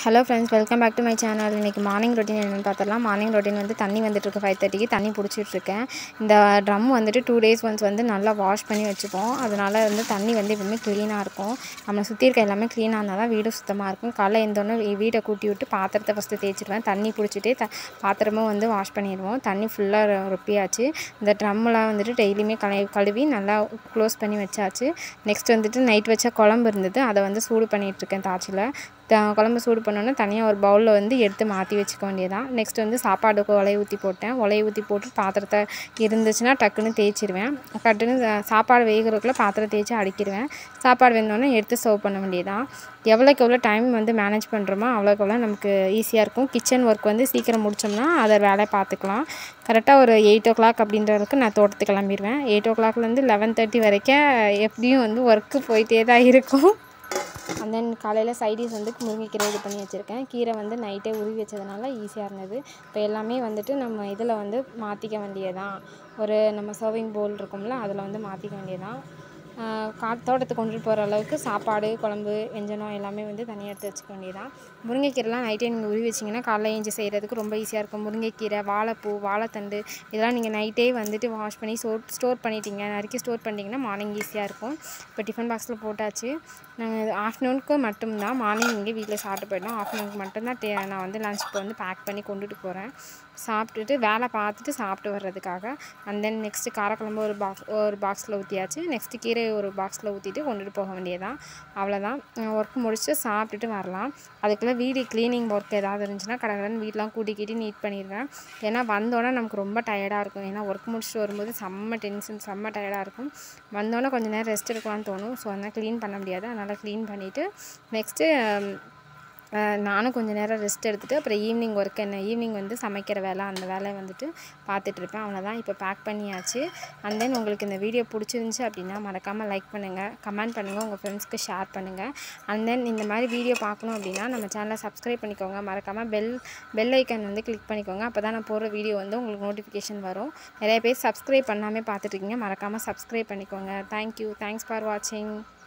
hello friends welcome back to my channel இன்றைக்கி morning routine என்னென்னு பார்த்துடலாம் மார்னிங் ரொட்டீன் வந்து தண்ணி வந்துட்டுருக்கு ஃபைவ் தேர்ட்டிக்கு தண்ணி பிடிச்சிட்ருக்கேன் இந்த ட்ரம் வந்துட்டு டூ டேஸ் ஒன்ஸ் வந்து நல்லா வாஷ் பண்ணி வச்சுப்போம் அதனால் வந்து தண்ணி வந்து எப்பவுமே க்ளீனாக இருக்கும் நம்மளை சுற்றி இருக்க எல்லாமே க்ளீனாக இருந்தால் தான் வீடு சுத்தமாக இருக்கும் காலைல எழுந்தோடனே வீ- வீட்டை கூட்டி விட்டு பாத்திரத்தை ஃபஸ்ட்டு தேய்ச்சிடுவேன் தண்ணி பிடிச்சிட்டு த பாத்திரமும் வந்து வாஷ் பண்ணிடுவோம் தண்ணி ஃபுல்லாக ரொப்பியாச்சு இந்த ட்ரம்மெலாம் வந்துட்டு டெய்லியுமே கழு கழுவி நல்லா க்ளோஸ் பண்ணி வச்சாச்சு நெக்ஸ்ட் வந்துட்டு நைட் வச்ச குழம்பு இருந்தது அதை வந்து சூடு பண்ணிகிட்ருக்கேன் தாச்சில் த குழம்பு சூடு பண்ணோன்னே தனியாக ஒரு பவுலில் வந்து எடுத்து மாற்றி வச்சுக்க வேண்டியதான் நெக்ஸ்ட் வந்து சாப்பாடுக்கு உலைய ஊற்றி போட்டேன் உலைய ஊற்றி போட்டு பாத்திரத்தை இருந்துச்சுன்னா டக்குன்னு தேய்ச்சிருவேன் டக்குன்னு சா- சாப்பாடு வேகிறதுக்குள்ளே பாத்திரம் தேய்ச்சி அடிக்கிடுவேன் சாப்பாடு வெந்தோடனே எடுத்து சர்வ் பண்ண வேண்டியதான் எவ்வளோக்கு எவ்வளோ டைம் வந்து மேனேஜ் பண்ணுறோமோ அவ்வளோக்கு எவ்வளோ நமக்கு ஈஸியாக இருக்கும் கிச்சன் ஒர்க் வந்து சீக்கிரம் முடிச்சோம்னா அதை வேலையை பார்த்துக்கலாம் கரெக்டாக ஒரு எயிட் ஓ கிளாக் அப்படின்றதுக்கு நான் தோட்டத்துக்கு கிளம்பிடுவேன் எயிட் ஓ கிளாக்லேருந்து லெவன் தேர்ட்டி வரைக்கும் எப்படியும் வந்து ஒர்க்கு போயிட்டே தான் இருக்கும் அண்ட் தென் காலையில் சைடிஸ் வந்து முருங்கைக்கீரை இது பண்ணி வச்சுருக்கேன் கீரை வந்து நைட்டே உருவி வச்சதுனால ஈஸியாக இருந்தது இப்போ எல்லாமே வந்துட்டு நம்ம இதில் வந்து மாற்றிக்க வேண்டியதான் ஒரு நம்ம சர்விங் போல் இருக்கும்ல அதில் வந்து மாற்றிக்க வேண்டியதான் கா தோட்டத்துக்கு கொண்டுட்டு போகிற அளவுக்கு சாப்பாடு குழம்பு வெஞ்சனம் எல்லாமே வந்து தனியாக எடுத்து வச்சுக்க வேண்டியதான் முருங்கைக்கீரைலாம் நைட்டே நீங்கள் உருவி வச்சிங்கன்னா காலைல ஏஞ்சி செய்கிறதுக்கு ரொம்ப ஈஸியாக இருக்கும் முருங்கைக்கீரை வாழைப்பூ வாழைத்தண்டு இதெல்லாம் நீங்கள் நைட்டே வந்துட்டு வாஷ் பண்ணி ஸ்டோர் ஸ்டோர் பண்ணிட்டீங்க நறுக்கி ஸ்டோர் பண்ணிட்டீங்கன்னா மார்னிங் ஈஸியாக இருக்கும் இப்போ டிஃபன் பாக்ஸில் போட்டாச்சு நாங்கள் ஆஃப்டர்நூனுக்கு மட்டும்தான் மார்னிங் இங்கே வீட்டில் சாப்பிட்டு போயிட்டோம் ஆஃப்டர்நூனுக்கு மட்டும்தான் டே நான் வந்து லஞ்சுக்கு வந்து பேக் பண்ணி கொண்டுட்டு போகிறேன் சாப்பிட்டுட்டு வேலை பார்த்துட்டு சாப்பிட்டு வர்றதுக்காக அண்ட் தென் நெக்ஸ்ட்டு காரக்குழம்பு ஒரு பாக்ஸ் ஒரு பாக்ஸில் ஊற்றியாச்சு நெக்ஸ்ட்டு கீரை ஒரு பாக்ஸில் ஊற்றிட்டு கொண்டுட்டு போக வேண்டியதான் அவ்வளோதான் ஒர்க் முடிச்சுட்டு சாப்பிட்டுட்டு வரலாம் அதுக்குள்ளே வீடு க்ளீனிங் ஒர்க் ஏதாவது இருந்துச்சுன்னா கடகடன்னு வீடெலாம் கூட்டி கீட்டி நீட் பண்ணிடுவேன் ஏன்னா வந்தோடனே நமக்கு ரொம்ப டயர்டாக இருக்கும் ஏன்னா ஒர்க் முடிச்சுட்டு வரும்போது செம்ம டென்ஷன் செம்ம டயர்டாக இருக்கும் வந்தோடனே கொஞ்சம் நேரம் ரெஸ்ட் எடுக்கலாம்னு தோணும் ஸோ அதனால் க்ளீன் பண்ண முடியாது அதனால் க்ளீன் பண்ணிவிட்டு நெக்ஸ்ட்டு நானும் கொஞ்சம் நேரம் ரெஸ்ட் எடுத்துகிட்டு அப்புறம் ஈவினிங் ஒர்க் என்ன ஈவினிங் வந்து சமைக்கிற வேலை அந்த வேலையை வந்துட்டு பார்த்துட்டு இருப்பேன் அவ்வளோதான் இப்போ பேக் பண்ணியாச்சு அண்ட் தென் உங்களுக்கு இந்த வீடியோ பிடிச்சிருந்துச்சி அப்படின்னா மறக்காமல் லைக் பண்ணுங்கள் கமெண்ட் பண்ணுங்கள் உங்கள் ஃப்ரெண்ட்ஸ்க்கு ஷேர் பண்ணுங்கள் அண்ட் தென் இந்த மாதிரி வீடியோ பார்க்கணும் அப்படின்னா நம்ம சேனலை சப்ஸ்கிரைப் பண்ணிக்கோங்க மறக்காமல் பெல் பெல் ஐக்கன் வந்து கிளிக் பண்ணிக்கோங்க அப்போ தான் நான் போடுற வீடியோ வந்து உங்களுக்கு நோட்டிஃபிகேஷன் வரும் நிறைய பேர் சப்ஸ்கிரைப் பண்ணாமல் பார்த்துட்ருக்கீங்க மறக்காமல் சப்ஸ்கிரைப் பண்ணிக்கோங்க தேங்க்யூ தேங்க்ஸ் ஃபார் வாட்சிங்